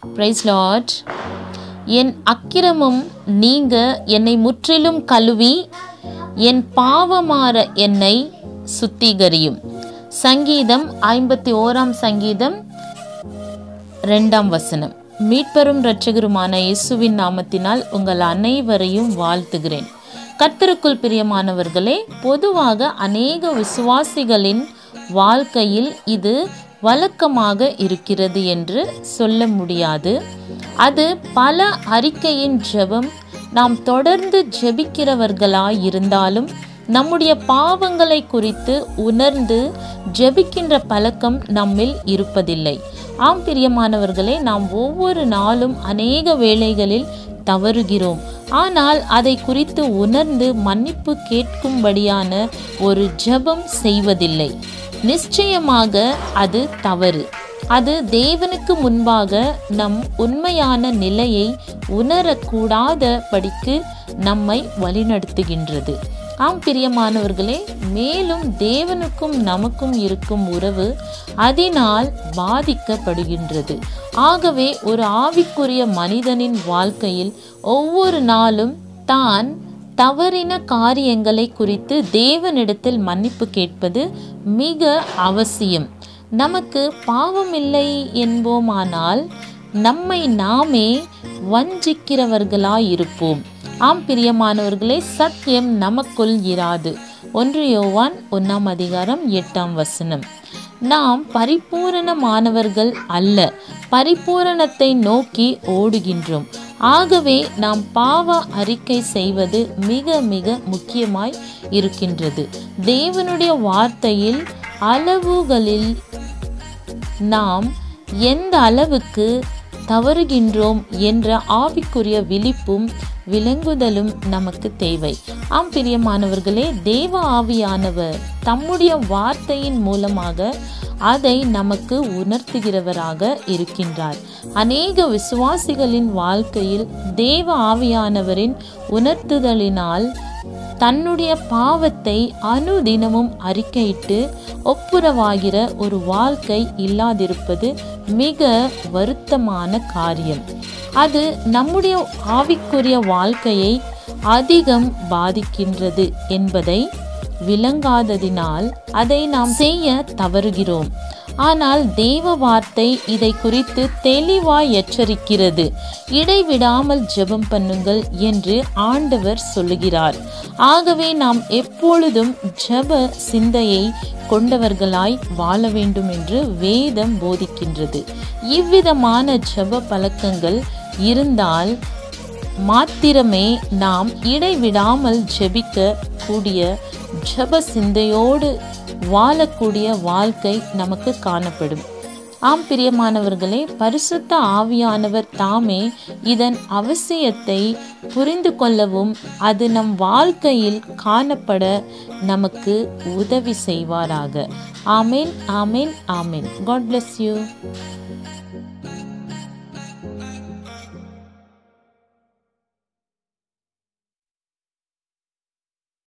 price Lord என் அக்கிரமம் நீங்க என்னை முற்றிலும் கழுவி என் பாவமாற என்னை சுத்திகரியும் சங்கீதம் ஐம்பத்தி ஓராம் சங்கீதம் ரெண்டாம் வசனம் மீட்பெரும் இரட்சகருமான இயேசுவின் நாமத்தினால் உங்கள் அனைவரையும் வாழ்த்துகிறேன் கர்த்தருக்குள் பிரியமானவர்களே பொதுவாக அநேக விசுவாசிகளின் வாழ்க்கையில் இது வழக்கமாக இருக்கிறது என்று சொல்ல முடியாது அது பல அறிக்கையின் ஜெபம் நாம் தொடர்ந்து ஜெபிக்கிறவர்களாய் இருந்தாலும் நம்முடைய பாவங்களை குறித்து உணர்ந்து ஜெபிக்கின்ற பழக்கம் நம்மில் இருப்பதில்லை ஆம் பிரியமானவர்களே நாம் ஒவ்வொரு நாளும் அநேக வேளைகளில் தவறுகிறோம் ஆனால் அதை குறித்து உணர்ந்து மன்னிப்பு கேட்கும்படியான ஒரு ஜெபம் செய்வதில்லை நிச்சயமாக அது தவறு அது தேவனுக்கு முன்பாக நம் உண்மையான நிலையை உணரக்கூடாத படிக்கு நம்மை வழிநடத்துகின்றது ஆம் பிரியமானவர்களே மேலும் தேவனுக்கும் நமக்கும் இருக்கும் உறவு அதனால் பாதிக்கப்படுகின்றது ஆகவே ஒரு ஆவிக்குரிய மனிதனின் வாழ்க்கையில் ஒவ்வொரு நாளும் தான் தவறின காரியங்களை குறித்து தேவனிடத்தில் மன்னிப்பு கேட்பது மிக அவசியம் நமக்கு பாவமில்லை என்போமானால் நம்மை நாமே வஞ்சிக்கிறவர்களாயிருப்போம் ஆம் பிரியமானவர்களே சத்தியம் நமக்குள் இராது ஒன்று யோவான் ஒன்றாம் அதிகாரம் எட்டாம் வசனம் நாம் பரிபூரணமானவர்கள் அல்ல பரிபூரணத்தை நோக்கி ஓடுகின்றோம் ஆகவே நாம் பாவ அறிக்கை செய்வது மிக மிக முக்கியமாய் இருக்கின்றது தேவனுடைய வார்த்தையில் அளவுகளில் நாம் எந்த அளவுக்கு தவறுகின்றோம் என்ற ஆவிக்குரிய விழிப்பும் விளங்குதலும் நமக்கு தேவை ஆம் பிரியமானவர்களே தேவ ஆவியானவர் தம்முடைய வார்த்தையின் மூலமாக அதை நமக்கு உணர்த்துகிறவராக இருக்கின்றார் அநேக விசுவாசிகளின் வாழ்க்கையில் தேவ ஆவியானவரின் உணர்த்துதலினால் தன்னுடைய பாவத்தை அனுதினமும் அறிக்கையிட்டு ஒப்புரவாகிற ஒரு வாழ்க்கை இல்லாதிருப்பது மிக வருத்தமான காரியம் அது நம்முடைய ஆவிக்குரிய வாழ்க்கையை அதிகம் பாதிக்கின்றது என்பதை விளங்காததினால் அதை நாம் செய்ய தவறுகிறோம் ஆனால் தேவ வார்த்தை இதை குறித்து தெளிவாய் எச்சரிக்கிறது இடைவிடாமல் ஜெபம் பண்ணுங்கள் என்று ஆண்டவர் சொல்லுகிறார் ஆகவே நாம் எப்பொழுதும் ஜெப சிந்தையை கொண்டவர்களாய் வாழ வேண்டும் என்று வேதம் போதிக்கின்றது இவ்விதமான ஜெப பழக்கங்கள் இருந்தால் மாத்திரமே நாம் இடைவிடாமல் ஜெபிக்க கூடிய ஜப சிந்தையோடு வாழக்கூடிய வாழ்க்கை நமக்கு காணப்படும் ஆம் பிரியமானவர்களே பரிசுத்த ஆவியானவர் தாமே இதன் அவசியத்தை புரிந்து கொள்ளவும் அது நம் வாழ்க்கையில் காணப்பட நமக்கு உதவி செய்வாராக ஆமேன் ஆமேன் ஆமேன் காட் பிளஸ் யூ